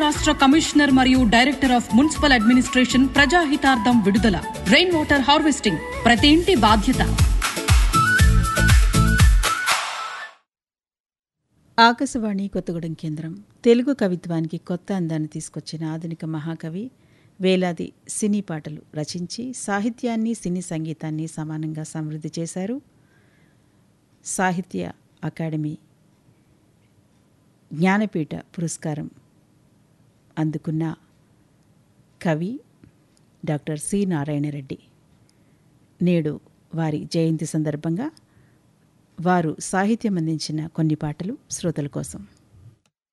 రాష్ట్ర కమిషనర్ మరియు director of municipal administration ప్రజాహితార్థం విడుదల రెయిన్ వాటర్ హార్వెస్టింగ్ ప్రతి ఇంటి బాధ్యత ఆకాశవాణి కొత్తగూడెం కేంద్రం తెలుగు కవిత్వానికి కొత్త అందాన్ని తీసుకొచ్చిన ఆధునిక మహాకవి వేలాది సినీ పాటలు రచించి సాహిత్యాన్ని సినీ సంగీతాన్ని సమానంగా సమృద్ధి చేశారు సాహిత్య అకాడమీ జ్ఞానపీఠ పురస్కారం అందుకున్న కవి డాక్టర్ సి నారాయణరెడ్డి నేడు వారి జయంతి సందర్భంగా వారు సాహిత్యం అందించిన కొన్ని పాటలు శ్రోతల కోసం